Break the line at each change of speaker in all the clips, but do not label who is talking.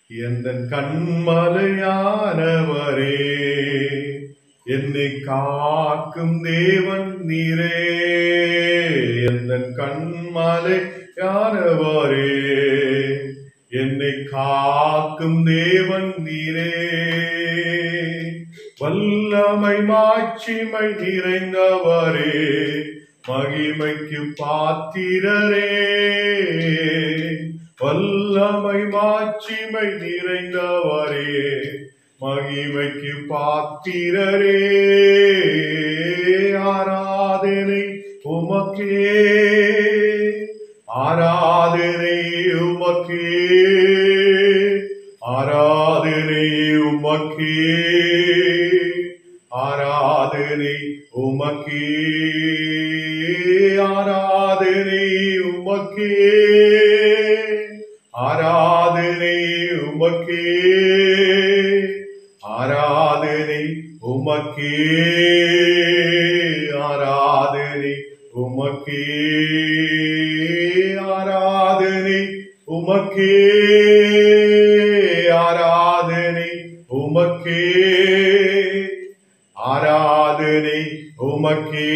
எந்த கண்மலையானவரே என்னை காக்கும் தேவன் நீரே எந்த கண்மலையானவரே என்னை காக்கும் தேவன் நீரே வல்லமை மாட்சிமை நிறைந்தவரே மகிமைக்கு பாத்திரரே வல்லமை மாட்சிமை நிறைந்தவரே மகிமைக்கு பாத்திரரே ஆராதனை உமக்கே ஆராதனை உமக்கே ஆராதனை உமக்கே ஆராதனை உமக்கே ஆராதனை உமக்கே ஆராதனை உமக்கே ஆராதனை உமக்கே ஆராதனை உமக்கே ஆராதனை உமக்கே ஆராதனை உமக்கே ஆராதனை உமக்கே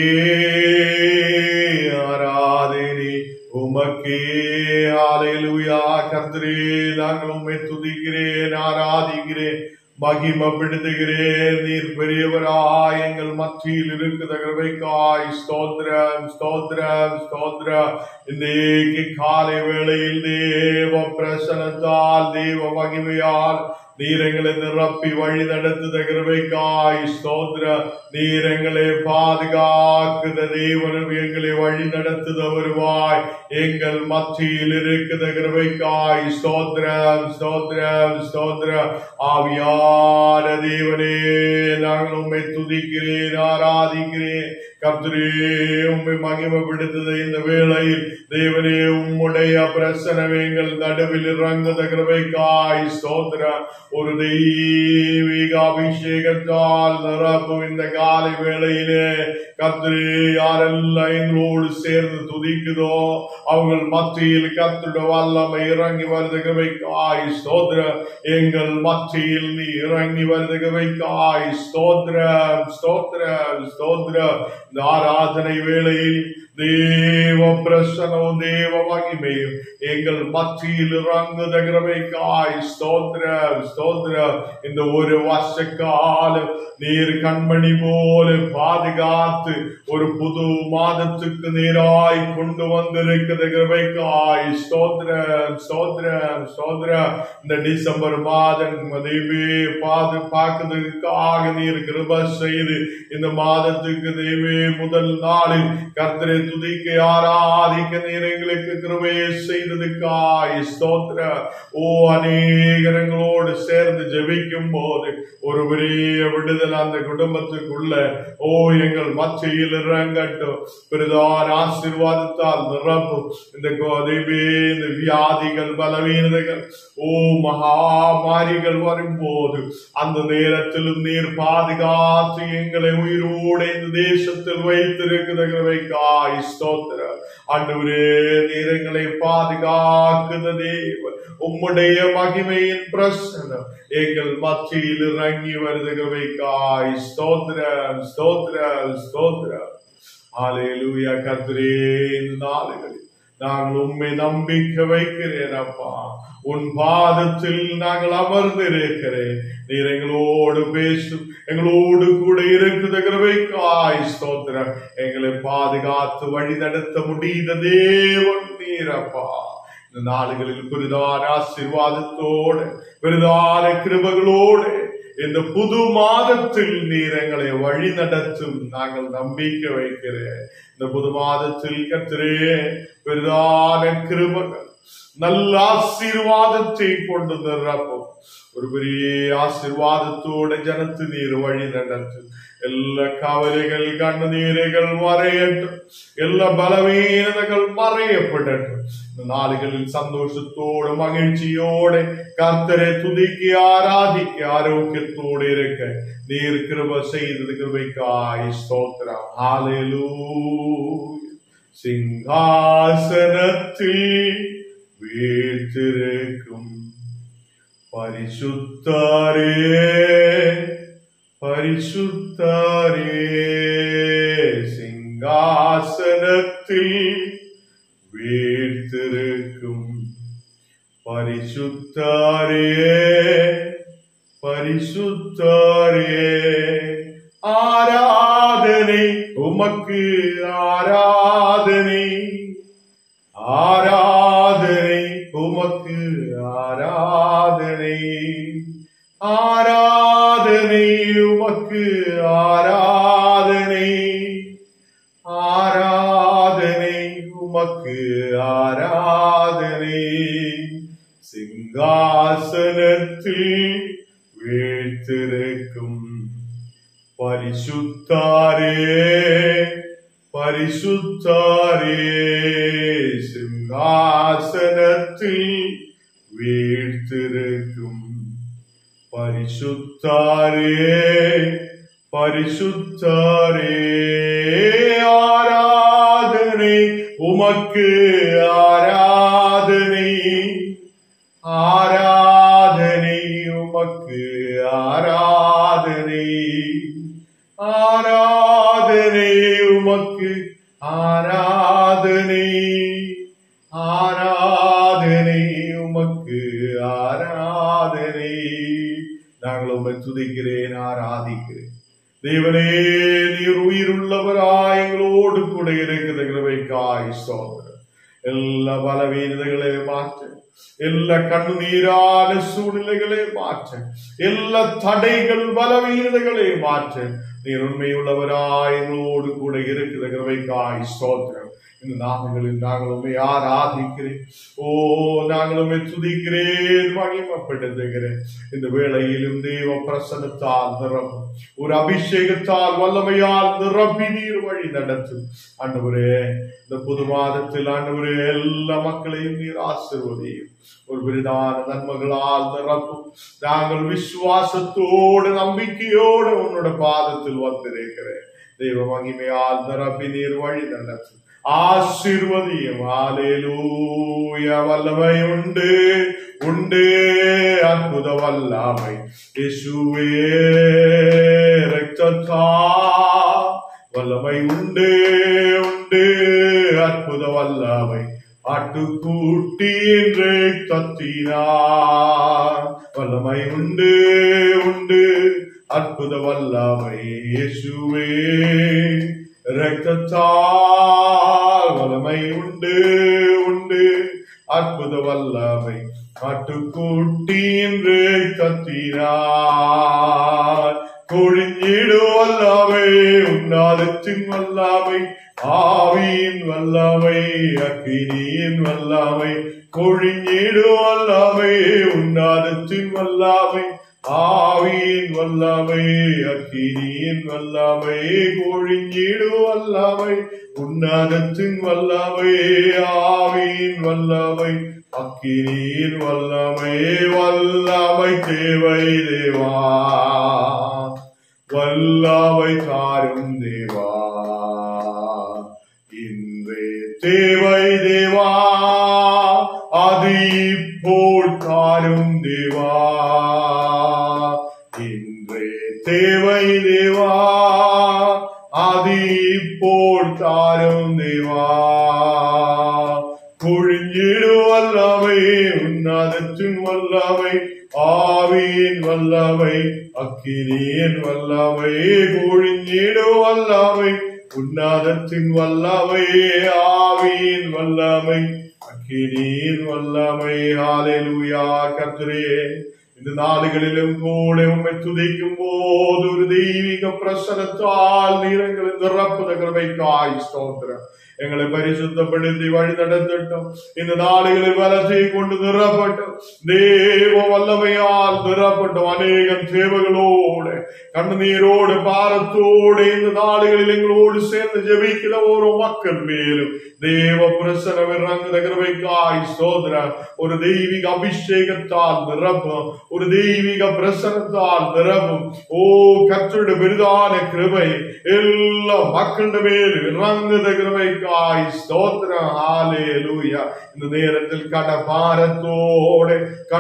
ஆராதனை உமக்கே ஆலையிலுயா கர்த்தரே நாங்கள் உம்மை துதிக்கிறேன் ஆராதிக்கிறேன் மகிமப்படுத்துகிறேன் நீர் பெரியவராய் எங்கள் மத்தியில் இருக்கிற கிருபைக்காய் ஸ்தோத்திரம் ஸ்தோத்திரம் ஸ்தோத்திரம் இன்றைக்கு காலை வேளையில் தேவ பிரசனத்தால் தேவ மகிமையால் நீர் எங்களை நிரப்பி வழி நடத்துத கிருபைக்காய் ஸ்தோத்திர நீர் எங்களை பாதுகாக்குத தேவனும் எங்களை வழி நடத்துத வருவாய் எங்கள் மத்தியில் இருக்குத கிருபைக்காய் ஸ்தோத்திரம் ஸ்தோத்திரம் ஸ்தோத்திரம் ஆவியான தேவனே நாங்கள் உண்மை துதிக்கிறேன் ஆராதிக்கிறேன் கர்த்தரே உண்மை மகிமைப்படுத்துத இந்த வேளையில் தேவனே உம்முடைய பிரசனம் எங்கள் நடுவில் இறங்குத கிருபைக்காய் ஸ்தோத்திரம் ஒரு தெய்வீக அபிஷேகத்தால் நிரப்பும் இந்த காலை வேளையிலே கர்த்தரே யாரெல்லாம் எங்களோடு சேர்ந்து துதிக்குதோ அவங்கள் மத்தியில் கர்த்தருடைய வல்லமை இறங்கி வருது கிருபைக்காய் ஸ்தோத்திரம் எங்கள் மத்தியில் நீ இறங்கி வருது கிருபைக்காய் ஸ்தோத்திரம் ஸ்தோத்திரம் ஸ்தோத்திரம் இந்த ஆராதனை வேளையில் தேவ பிரசனம் தேவ மகிமையும் எங்கள் மத்தியில் இறங்குத கிருபைக்காய் ஸ்தோத்திரம் ஸ்தோத்திரம் இந்த ஒரு வருஷ காலம் நீர் கண்மணி போல பாதுகாத்து ஒரு புது மாதத்துக்கு நேராய் கொண்டு வந்திருக்கிற கிருபைக்காய் ஸ்தோத்திரம் ஸ்தோத்திரம் ஸ்தோத்திரம் இந்த டிசம்பர் மாதம் தெய்வே பாதுகாக்கிறதுக்காக நீர் கிருப செய்து இந்த மாதத்துக்கு தெய்வே முதல் நாளில் கர்த்தரை துதிக்க ஆராதிக்க நீர் எங்களுக்கு கிருபையை செய்ததுக்காய் ஸ்தோத்திர ஓ அநேகரங்களோடு சேர்ந்து ஜெபிக்கும் போது ஒரு பெரிய விடுதல் அந்த குடும்பத்துக்குள்ள ஓ எங்கள் மத்தியில் இறங்கட்டும் பெரிதான ஆசீர்வாதத்தால் நிரப்பும் இந்த கோதைவே இந்த வியாதிகள் பலவீனதைகள் ஓ மகாமாரிகள் வரும்போது அந்த நேரத்திலும் நீர் பாதுகாத்து எங்களை உயிரோடு இந்த தேசத்தில் வைத்திருக்கிறவைக்காய் ஸ்தோத்திரம் ஆண்டவரே நீர் எங்களை பாதுகாக்குத தேவன் உம்முடைய மகிமையின் பிரசனம் எங்கள் மத்தியில் இறங்கி வருதுகிறவைக்காய் ஸ்தோத்திரம் ஸ்தோத்திரம் ஸ்தோத்திரம் ஆலேலூயா கர்த்தரே இந்த நாளுகளில் நாங்கள் உண்மை நம்பிக்கை வைக்கிறேன் அப்பா உன் பாதத்தில் நாங்கள் அமர்ந்திருக்கிறேன் நீர் எங்களோடு பேசும் எங்களோடு கூட இருக்குது கிருபைக்காய் ஸ்தோத்திரம் எங்களை பாதுகாத்து வழி நடத்த முடிந்த தேவன் நீரப்பா இந்த நாடுகளில் பெரிதான ஆசீர்வாதத்தோடு பெரிதான கிருபகளோடு இந்த புது மாதத்தில் நீர் எங்களை வழி நடத்தும் நாங்கள் நம்பிக்கை வைக்கிறேன் இந்த புது மாதத்தில் கத்திரே பெரிதான கிருபகள் நல்ல ஆசீர்வாதத்தை கொண்டு நிரப்பும் ஒரு பெரிய ஆசீர்வாதத்தோட ஜனத்து நீர் வழி நடத்தும் எல்லா கவலைகள் கண்ணீரைகள் மறையட்டும் எல்லா பலவீனதைகள் மறையப்படட்டும் இந்த நாடுகளில் சந்தோஷத்தோடு மகிழ்ச்சியோடு கர்த்தரை துதிக்க ஆராதிக்க ஆரோக்கியத்தோடு இருக்க நீர் கிருப செய்தது கிருபைக்காய் ஸ்தோத்திரம் ஹalleluya சிங்காசனத்தில் வீற்றிருக்கும் பரிசுத்தாரே பரிசுத்தாரே சிங்காசனத்தில் வீழ்த்திருக்கும் பரிசுத்தாரே பரிசுத்தாரே ஆராதனை உமக்கு ஆராதனை ஆராதனை உமக்கு ஆராதனை ஆராதனை உமக்கு ஆராதனை ஆராதனை உமக்கு ஆராதனை சிங்காசனத்தில் வீழ்த்திருக்கும் பரிசுத்தாரே பரிசுத்தாரே சிங்காசனத்தில் வீழ்த்திருக்கும் பரிசுத்தாரே பரிசுத்தாரே ஆராதனை உமக்கு ஆராதனை ஆராதனை உமக்கு ஆராதனை ஆராதனை உமக்கு ஆராதனை ஆராதனை உமக்கு ஆராதனை நாங்கள் உம்மை துதிக்கிறேன் ஆராதிக்கிறேன் தேவனே நீர் உயிருள்ளவராய் எங்களோடு கூட இருக்கிற கிருபைக்காய் ஸ்தோத்திரம் எல்லா பலவீனதைகளை மாற்ற எல்லா கண்ணீரான சூழ்நிலைகளை மாற்ற எல்லா தடைகள் பலவீனதைகளை மாற்ற நீர் உண்மையுள்ளவராய் எங்களோடு கூட இருக்கிற கிருபைக்காய் ஸ்தோத்திரம் இந்த நாமங்களில் நாங்கள் உண்மை ஆராதிக்கிறேன் ஓ நாங்கள் உண்மை துதிக்கிறேன் மகிமப்படுத்துகிறேன் இந்த வேளையிலும் தேவ பிரசனத்தால் நிரப்பும் ஒரு அபிஷேகத்தால் வல்லமையால் நிரப்பி நீர் வழி நடத்தும் ஆண்டவரே இந்த புது மாதத்தில் ஆண்டவரே எல்லா மக்களையும் நீர் ஆசிர்வதியும் ஒரு விருதான நன்மைகளால் நிரப்பும் நாங்கள் விசுவாசத்தோடு நம்பிக்கையோடு உன்னோட பாதத்தில் வந்திருக்கிறேன் தெய்வ மகிமையால் நிரப்பி நீர் வழி நடத்தும் ஆசிர்வதியும் ஆலேலூய வல்லமை உண்டு உண்டு அற்புத வல்லமை இயேசுவே ரத்தத்தா வல்லமை உண்டு உண்டு அற்புத வல்லமை ஆட்டுக்கூட்டி என்று தத்தினார் வல்லமை உண்டு உண்டு அற்புத வல்லமை இயேசுவே ரத்தத்தால் வல்லமை உண்டு உண்டு அற்புத வல்லமை ஆட்டுக்கூட்டி என்று கத்தினார் கொழிஞ்சிடு வல்லமை உன்னாதத்தின் வல்லமை ஆவியின் வல்லமை அக்கினியின் வல்லமை கொழிஞ்சிடு வல்லமை உன்னாதத்தின் வல்லமை ஆவியின் வல்லமை அக்கினியின் வல்லமை கொழிஞ்சிடு வல்லமை உன்னதத்தின் வல்லமை ஆவியின் வல்லமை அக்கினியின் வல்லமை வல்லமை தேவை தேவா வல்லமை தாரும் தேவா இன்றே தேவை தேவா அது இப்போல் தாரும் தேவா இன்றே தேவை தேவா அது இப்போல் தாரும் தேவா கொழிஞ்சிடு வல்லமை உன்னதத்தின் வல்லமை ஆவியின் வல்லமை அக்கினியின் வல்லமை கொழிஞ்சிடு வல்லமை உன்னதத்தின் வல்லமை ஆவியின் வல்லமை அக்கினியின் வல்லமை ஹalleluya கர்த்தரே இந்த நாடுகளிலும் கூட உண்மை துதிக்கும் போது ஒரு தெய்வீக பிரசனத்தால் நீரங்களை நிரப்புத கிருபைக்காய் ஸ்தோத்திரம் எங்களை பரிசுத்தப்படுத்தி வழி நடத்தட்டும் இந்த நாடுகளில் வலத்தை கொண்டு நிரப்பட்டும் தேவ வல்லமையால் நிரப்பட்டும் அநேகம் தேவகளோடு கண்ணீரோடு பாரத்தோடு இந்த நாடுகளில் எங்களோடு சேர்ந்து ஜெபிக்கிற ஒரு மக்கள் மேலும் தேவ பிரசனம் இறங்குத கிருபைக்காய் சோதர ஒரு தெய்வீக அபிஷேகத்தால் நிரப்பும் ஒரு தெய்வீக பிரசனத்தால் நிரப்பும் ஓ கற்றுடைய பெரிதான கிருபை எல்லா மக்களுடைய மேல் இறங்குத கிருபைக்காய் ஸ்தோத்திரம் ஹாலே லூயா இந்த நேரத்தில் கட பாரத்தோடு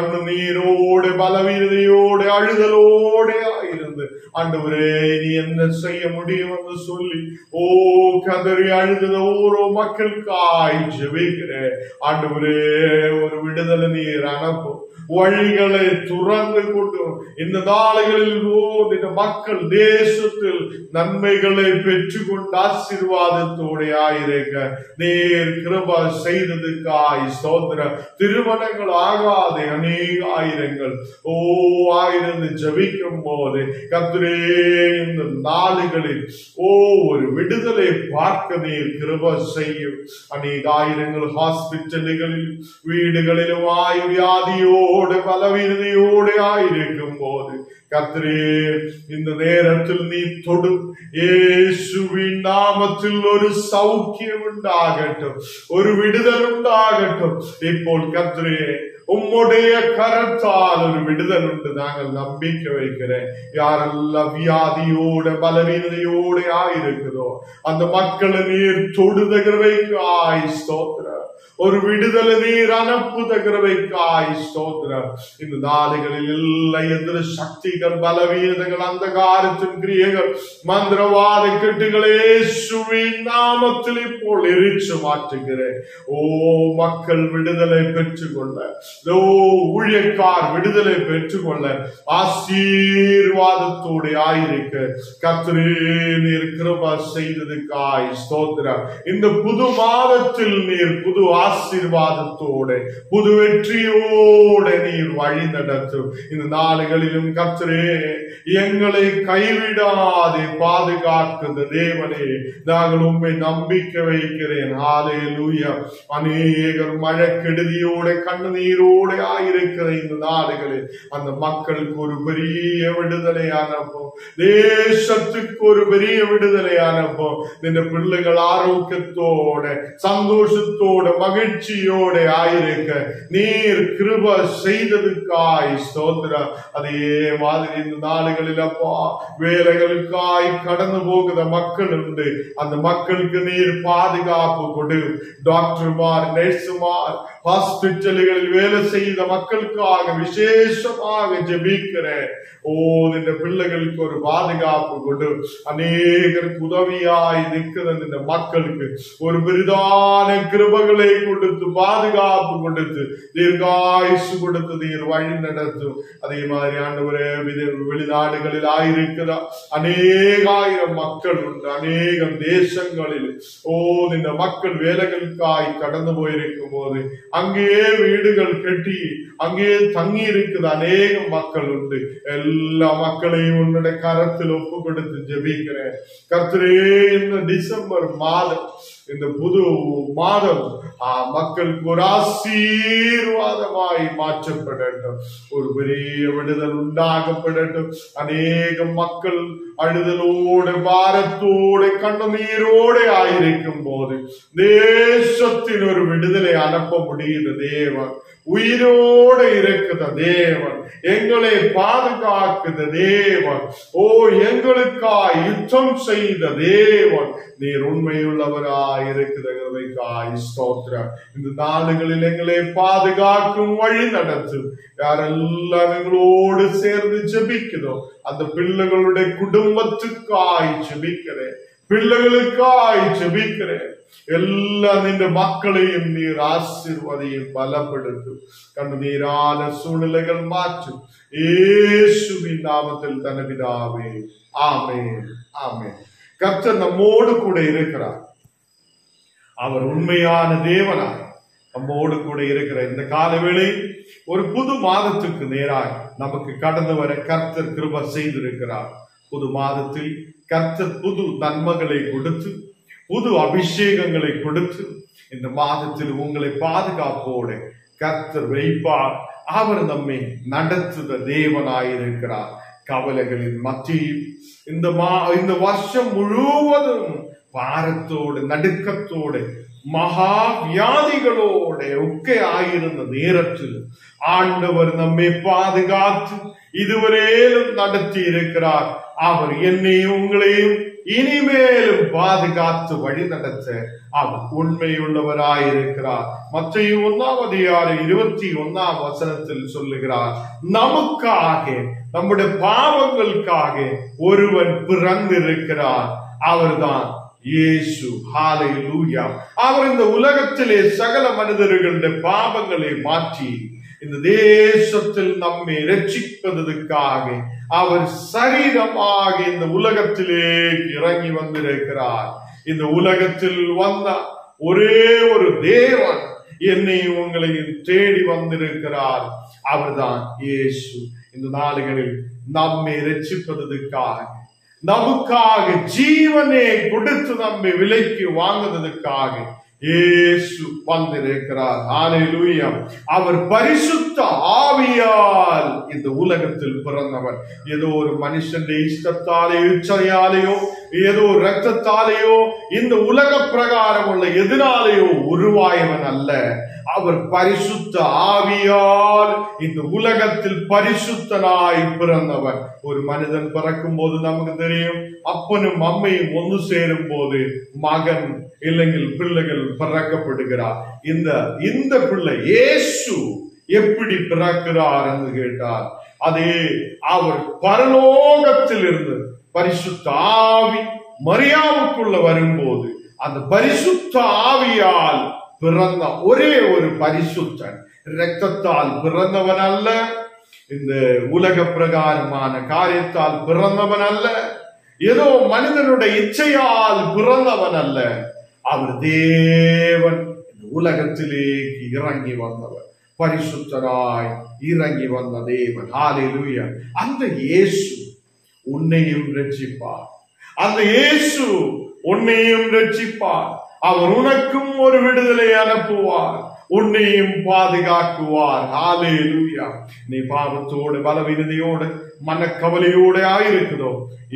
கண்ணு பலவீனதையோடு அழுதலோடு இருந்து ஆண்டவரே நீ என்ன செய்ய முடியும் என்று சொல்லி ஓ கதறி அழுத ஓரோ மக்களுக்காய் ஜெபிக்கிறேன் ஆண்டவரே ஒரு விடுதலை நீர் அனுப்பும் வழிகளை துறந்து கொண்டு இந்த நாளைகளில் ஓ இந்த மக்கள் தேசத்தில் நன்மைகளை பெற்றுக்கொண்டு ஆசீர்வாதத்தோட ஆயிருக்க நீர் கிருபா செய்ததுக்காய் ஸ்தோத்திர திருமணங்கள் ஆகாத அநேக ஆயிரங்கள் ஓ ஆயிரம் ஜபிக்கும் போது கத்துரே இந்த நாளுகளில் ஓ ஒரு விடுதலை பார்க்க நீர் கிருப செய்யும் அநேக ஆயிரங்கள் ஹாஸ்பிட்டல்களில் வீடுகளிலும் ஆய் வியாதியோடு பலவீனதையோடு ஆயிருக்கும் போது கர்த்தரே இந்த நேரத்தில் நீ தொடு இயேசுவின் நாமத்தில் ஒரு சௌக்கியம் உண்டாகட்டும் ஒரு விடுதல் உண்டாகட்டும் இப்போ கர்த்தரே உம்முடைய கரத்தால் ஒரு விடுதல் உண்டு நாங்கள் நம்பிக்கை வைக்கிறேன் யாரெல்லாம் வியாதியோட பலவீனதையோட ஆயிருக்குதோ அந்த மக்களை நீர் தொடுதகிறவைக்கு ஆய் ஸ்தோத்திர ஒரு விடுதலை நீர் அனுப்புதகிறவைக்காய் ஸ்தோத்திரம் இந்த நாடுகளில் எல்லா எதிர சக்திகள் பலவீனங்கள் அந்த காலத்தின் கிரியைகள் மந்திரவாத கெட்டுகளே சுவின் நாமத்தில் இப்போ எரிச்சு மாற்றுகிறேன் ஓ மக்கள் விடுதலை பெற்றுக்கொள்ள ஓ ஊழியக்கார் விடுதலை பெற்றுக்கொள்ள ஆசீர்வாதத்தோடு ஆயிருக்க கத்திரே நீர் கிருபா செய்ததுக்காய் ஸ்தோத்திரம் இந்த புது மாதத்தில் நீர் புது ஆசீர்வாதத்தோடு புது வெற்றியோட நீர் வழி நடத்தும் இந்த நாடுகளிலும் கத்திரே எங்களை கைவிடாதே பாதுகாக்குது தேவனே நாங்கள் உண்மை நம்பிக்கை வைக்கிறேன் ஆலே லூயா அநேகர் மழை கெடுதியோட கண்ணீரோட ஆயிருக்கிற இந்த நாடுகளில் அந்த மக்களுக்கு ஒரு பெரிய விடுதலை அனுப்பும் தேசத்துக்கு ஒரு பெரிய விடுதலை அனுப்பும் இந்த பிள்ளைகள் ஆரோக்கியத்தோட சந்தோஷத்தோட மகிழ்ச்சியோட ஆயிருக்க நீர் கிருப செய்ததுக்காய் ஸ்தோத்திரம் அதே மாதிரி இந்த நாடுகளில் அப்பா வேலைகளுக்காய் கடந்து போகிற மக்கள் உண்டு அந்த மக்களுக்கு நீர் பாதுகாப்பு கொடு டாக்டர்மார் நர்சுமார் ஹாஸ்பிட்டல்களில் வேலை செய்த மக்களுக்காக விசேஷமாக ஜெபிக்கிறேன் ஓ இந்த பிள்ளைகளுக்கு ஒரு பாதுகாப்பு கொடு அநேகருக்கு உதவியாய் நிற்கிற இந்த மக்களுக்கு ஒரு பெரிதான கிருபகளை கொடுத்து பாதுகாப்பு கொடுத்து தீர்காயுசு கொடுத்து நீர் வழி நடத்தும் அதே மாதிரி ஆண்டவரே வித- வெளிநாடுகளில் ஆயிருக்கிற அநேகாயிரம் மக்கள் உண்டு அநேகம் தேசங்களில் ஓ இந்த மக்கள் வேலைகளுக்காய் கடந்து போயிருக்கும் போது அங்கேயே வீடுகள் கட்டி அங்கேயே தங்கி இருக்குது அநேக மக்கள் உண்டு எல்லா மக்களையும் உன்னுடைய கரத்தில் ஒப்பு கொடுத்து ஜெபிக்கிறேன் கர்த்தரே இந்த டிசம்பர் மாதம் இந்த புது மாதம் ஆ, மக்களுக்கு ஒரு ஆசீர்வாதமாய் மாற்றப்படட்டும் ஒரு பெரிய விடுதல் உண்டாகப்படட்டும் அநேக மக்கள் அழுதலோடு பாரத்தோடு கண்ணீரோடு ஆயிருக்கும் போது தேசத்தின் ஒரு விடுதலை அனுப்ப முடியுது தேவன் உயிரோடு இருக்கிற தேவன் எங்களை பாதுகாக்குத தேவன் ஓ எங்களுக்காய் யுத்தம் செய்த தேவன் நீர் உண்மையுள்ளவராய் இருக்கிறதைக்காய் ஸ்தோத்திரம் இந்த நாடுகளில் எங்களை பாதுகாக்கும் வழி நடத்தும் யாரெல்லாம் எங்களோடு சேர்ந்து ஜெபிக்கிறோ அந்த பிள்ளைகளுடைய குடும்பத்துக்காய் ஜெபிக்கிறேன் பிள்ளைகளுக்காய் ஜெபிக்கிறேன் எல்லா நின்ற மக்களையும் நீர் ஆசீர்வதையும் பலப்படுத்தும் கண்டு நீரான சூழ்நிலைகள் மாற்றும் இயேசுவின் நாமத்தில் தனவிதாவே ஆமென் ஆமென் கர்த்தர் நம்மோடு கூட இருக்கிறார் அவர் உண்மையான தேவனாய் நம்மோடு கூட இருக்கிற இந்த காலவேளை ஒரு புது மாதத்துக்கு நேராய் நமக்கு கடந்து வர கர்த்தர் கிருப செய்திருக்கிறார் புது மாதத்தில் கர்த்தர் புது நன்மைகளை கொடுத்து புது அபிஷேகங்களை கொடுத்து இந்த மாதத்தில் உங்களை பாதுகாப்போடு கர்த்தர் வைப்பார் அவர் நம்மை நடத்துத தேவனாயிருக்கிறார் கவலைகளின் மத்தியில் இந்த மா இந்த வருஷம் முழுவதும் பாரத்தோடு நடுக்கத்தோடு மகா வியாதிகளோட ஒக்கே ஆயிருந்த நேரத்தில் ஆண்டவர் நம்மை பாதுகாத்து இதுவரையிலும் நடத்தி இருக்கிறார் அவர் என்னையும் உங்களையும் இனிமேலும் பாதுகாத்து வழி நடத்த அவர் உண்மையுள்ளவராயிருக்கிறார் மற்ற ஒன்னாம் அதிகாரம் இருபத்தி ஒன்னாம் வசனத்தில் சொல்லுகிறார் நமக்காக நம்முடைய பாவங்களுக்காக ஒருவன் பிறந்திருக்கிறார் அவர்தான் இயேசு ஹalleluya அவர் இந்த உலகத்திலே சகல மனிதர்களுடைய பாவங்களை மாற்றி இந்த தேசத்தில் நம்மை ரட்சிப்பதற்காக அவர் சரீரமாக இந்த உலகத்திலே இறங்கி வந்திருக்கிறார் இந்த உலகத்தில் வந்த ஒரே ஒரு தேவன் என்னை உங்களையும் தேடி வந்திருக்கிறார் அவர்தான் இயேசு இந்த நாடுகளில் நம்மை ரட்சிப்பதற்காக நமக்காக ஜீவனை கொடுத்து நம்மை விலைக்கு வாங்குவதற்காக இயேசு வந்திருக்கிறார் ஹalleluya அவர் பரிசுத்த ஆவியால் இந்த உலகத்தில் பிறந்தவர் ஏதோ ஒரு மனுஷனுடைய இஷ்டத்தாலேயோ இச்சையாலேயோ ஏதோ ரத்தத்தாலேயோ இந்த உலக பிரகாரம் உள்ள எதனாலேயோ உருவாயவன் அல்ல அவர் பரிசுத்த ஆவியால் இந்த உலகத்தில் பரிசுத்தனாய் பிறந்தவர் ஒரு மனிதன் பிறக்கும் போது நமக்கு தெரியும் அப்பனும் அம்மையும் ஒன்று சேரும் போது மகன் இல்லைங்கள் பிள்ளைகள் பிறக்கப்படுகிறார் இந்த இந்த பிள்ளை இயேசு எப்படி பிறக்கிறார் என்று கேட்டார் அதே அவர் பரலோகத்தில் இருந்து பரிசுத்த ஆவி மரியாவுக்குள்ள வரும்போது அந்த பரிசுத்த ஆவியால் பிறந்த ஒரே ஒரு பரிசுத்தன் இரத்தத்தால் பிறந்தவன் அல்ல இந்த உலக பிரகாரமான காரியத்தால் பிறந்தவன் அல்ல ஏதோ மனிதனுடைய இச்சையால் பிறந்தவன் அல்ல அவர் தேவன் இந்த உலகத்திலே இறங்கி வந்தவர் பரிசுத்தராய் இறங்கி வந்த தேவன் ஹalleluya அந்த இயேசு உன்னையும் ரட்சிப்பார் அந்த இயேசு உன்னையும் ரட்சிப்பார் அவர் உனக்கும் ஒரு விடுதலை அனுப்புவார் உன்னையும் பாதுகாக்குவார் ஹalleluya நீ பாவத்தோடு பலவீனதையோடு மனக்கவலையோடு ஆயிருக்கிறதோ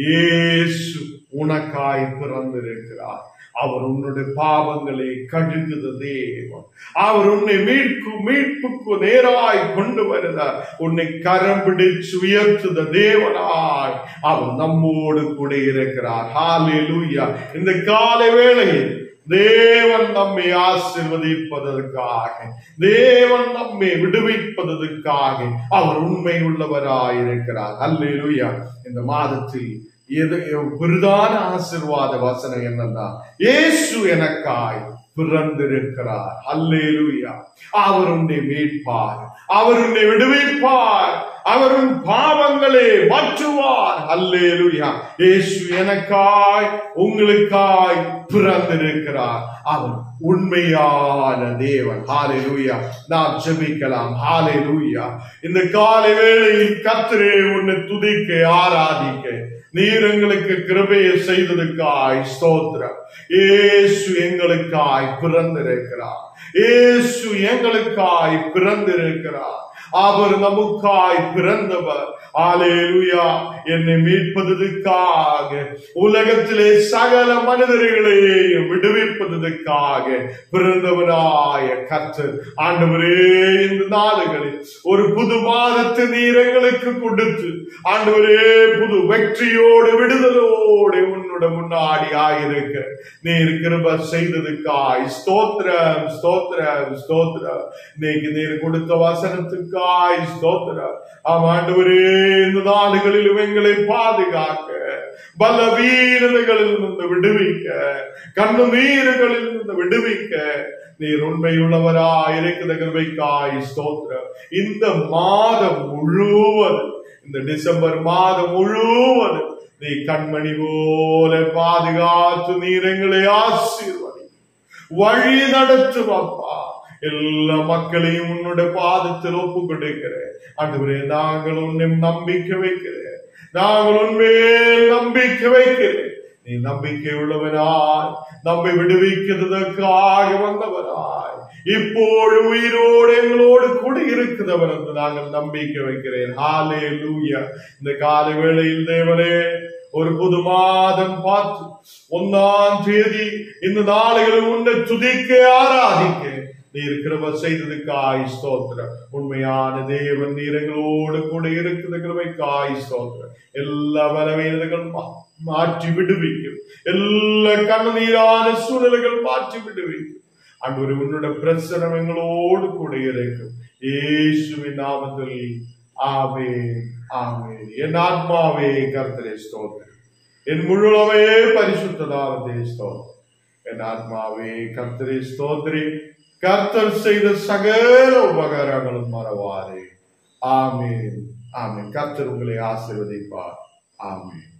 இயேசு உனக்காய் பிறந்திருக்கிறார் அவர் உன்னுடைய பாவங்களை கழுகுத தேவன் அவர் உன்னை மீட்கு மீட்புக்கு நேராய் கொண்டு வருகிறார் உன்னை கரம் பிடிச்சு உயர்த்துத தேவனாய் அவர் நம்மோடு கூட இருக்கிறார் ஹalleluya இந்த காலை வேளையில் தேவன் நம்மை ஆசிர்வதிப்பதற்காக தேவன் நம்மை விடுவிப்பதற்காக அவர் உண்மை உள்ளவராயிருக்கிறார் அல்லேலூயா இந்த மாதத்தில் எது பிரதான ஆசிர்வாத வசனம் என்னன்னா இயேசு எனக்காய் பிறந்திருக்கிறார் அல்லேலூயா அவர் உன்னை மீட்பார் அவர் உன்னை விடுவிப்பார் அவர் உன் பாவங்களை மாற்றுவார் அல்லேலூயா இயேசு எனக்காய் உங்களுக்காய் பிறந்திருக்கிறார் அவர் உண்மையான தேவன் ஹalleluya நாம் ஜெபிக்கலாம் ஹalleluya இந்த காலை வேளையில் கர்த்தரே உன்னை துதிக்க ஆராதிக்க நீர் எங்களுக்கு கிருபையை செய்ததுக்காய் ஸ்தோத்திரம் இயேசு எங்களுக்காய் பிறந்திருக்கிறார் இயேசு எங்களுக்காய் பிறந்திருக்கிறார் அவர் நமக்காய் பிறந்தவர் ஆலேலுயா என்னை மீட்பதற்காக உலகத்திலே சகல மனிதர்களையும் விடுவிப்பதற்காக பிறந்தவனாய கர்த்தர் ஆண்டவரே இந்த நாடுகளில் ஒரு புது மாதத்தை நீர் எங்களுக்கு கொடுத்து ஆண்டவரே புது வெற்றியோடு விடுதலோடு உன்னோட முன்னாடி ஆயிருக்க நீர் கிருப செய்ததுக்காய் ஸ்தோத்திரம் ஸ்தோத்திரம் ஸ்தோத்திரம் இன்னைக்கு நீர் கொடுத்த வசனத்துக்காய் ஸ்தோத்திரம் ஆம் ஆண்டவரே இந்த நாடுகளிலும் எங்களை பாதுகாக்க பலவீனதைகளில் இருந்து விடுவிக்க கண்ணுமீறுகளில் இருந்து விடுவிக்க நீர் உண்மையுள்ளவரா இருக்கிற கிருபைக்காய் ஸ்தோத்திரம் இந்த மாதம் முழுவதும் இந்த டிசம்பர் மாதம் முழுவதும் நீ கண்மணி போல பாதுகாத்து நீர் எங்களை ஆசீர்வதி வழி நடத்தும் அப்பா எல்லா மக்களையும் உன்னுடைய பாதத்தில் ஒப்பு கொடுக்கிறேன் ஆண்டவரே நாங்கள் உன்னை நம்பிக்கை வைக்கிறேன் நாங்கள் உண்மையில் நம்பிக்கை வைக்கிறேன் நீ நம்பிக்கை உள்ளவனாய் நம்மை விடுவிக்கிறதற்காக வந்தவனாய் இப்போது உயிரோடு எங்களோடு கூட இருக்கிறவர் என்று நாங்கள் நம்பிக்கை வைக்கிறேன் ஹாலே லூயா இந்த காலை வேளையில் தேவனே ஒரு புது மாதம் பார்த்து ஒன்னாம் தேதி இந்த நாளைகளில் உன்னை துதிக்க ஆராதிக்க நீர் கிருப செய்ததுக்காய் ஸ்தோத்திரம் உண்மையான தேவன் நீர் எங்களோடு கூட இருக்கிற கிருபைக்காய் ஸ்தோத்திரம் எல்லா பலவீனங்கள் மா- மாற்றி விடுவிக்கும் எல்லா கண்ணீரான சூழ்நிலைகள் மாற்றி விடுவிக்கும் அன்று உன்னோட பிரசனம் எங்களோடு கூட இருக்கும் இயேசுவின் நாமத்தில் ஆமே ஆமே என் ஆத்மாவே கர்த்தரே ஸ்தோத்திரம் என் முழுவவே பரிசுத்ததானதே ஸ்தோத்திரம் என் ஆத்மாவே கர்த்தரே ஸ்தோத்திரி கர்த்தர் செய்த சகல உபகாரங்களும் மறவாதே ஆமென் ஆமென் கர்த்தர் உங்களை ஆசீர்வதிப்பார் ஆமென்